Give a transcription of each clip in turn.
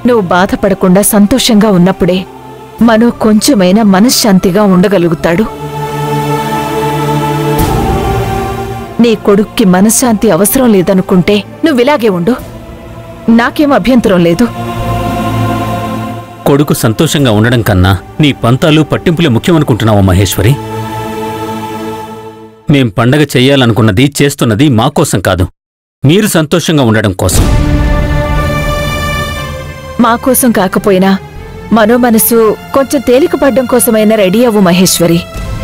నువ్వు బాధపడకుండా సంతోషంగా ఉన్నప్పుడే మనో కొంచెమైనా మనశ్శాంతిగా ఉండగలుగుతాడు నీ కొడుక్కి మనశ్శాంతి అవసరం లేదనుకుంటే నువ్విలాగే ఉండు నాకేం అభ్యంతరం లేదు కొడుకు సంతోషంగా ఉండడం కన్నా నీ పంతాలు పట్టింపులే ముఖ్యమనుకుంటున్నావా మహేశ్వరి మేం పండగ చెయ్యాలనుకున్నది చేస్తున్నది మా కోసం కాదు మీరు సంతోషంగా ఉండడం కోసం మా కోసం కాకపోయినా మనో మనసు కొంచెం తేలికపడ్డం కోసమైనా రెడీ అవ్వు మహేశ్వరి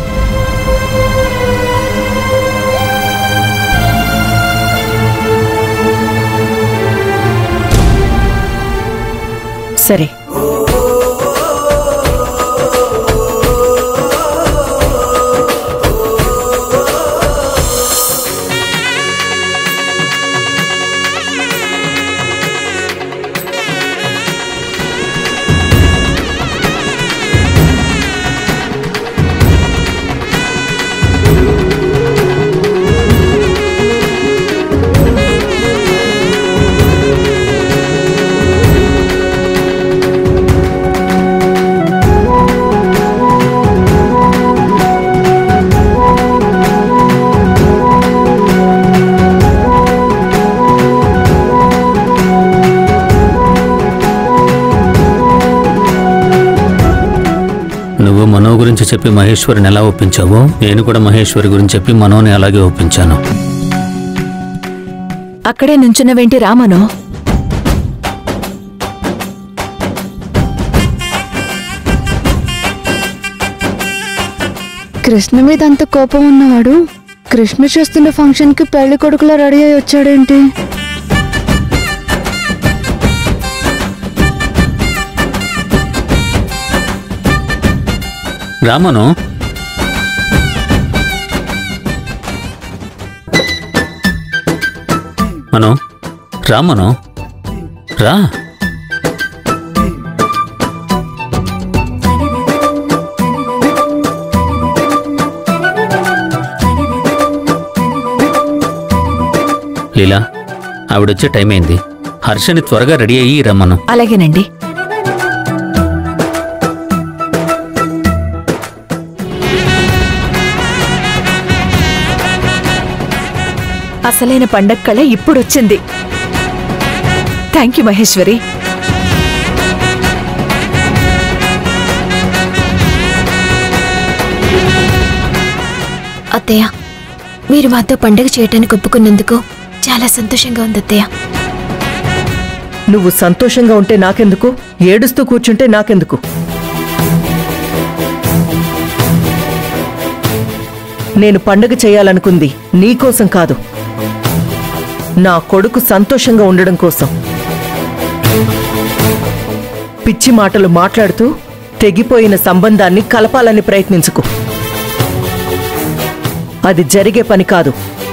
సరే నువ్వు మనో గురించి చెప్పి మహేశ్వరిని ఎలా ఒప్పించావో నేను కూడా మహేశ్వరి గురించి చెప్పి మనోని అలాగే ఒప్పించాను అక్కడే నుంచున్నవేంటి రామను కృష్ణ మీద అంత కోపం ఉన్నవాడు కృష్ణ చేస్తున్న ఫంక్షన్ కి పెళ్లి కొడుకులా రెడీ అయి వచ్చాడేంటి రామను మనో రామను రా లీలా ఆవిడొచ్చే టైం అయింది హర్షని త్వరగా రెడీ అయ్యి రమ్మను అలాగేనండి అసలైన పండగ కళ ఇప్పుడొచ్చింది థ్యాంక్ యూ మహేశ్వరి అత్తయ్య మీరు మాతో పండగ చేయటానికి ఒప్పుకున్నందుకు చాలా సంతోషంగా ఉంది అత్తయ్య నువ్వు సంతోషంగా ఉంటే నాకెందుకు ఏడుస్తూ కూర్చుంటే నాకెందుకు నేను పండగ చేయాలనుకుంది నీకోసం కాదు నా కొడుకు సంతోషంగా ఉండడం కోసం పిచ్చి మాటలు మాట్లాడుతూ తెగిపోయిన సంబంధాన్ని కలపాలని ప్రయత్నించుకు అది జరిగే పని కాదు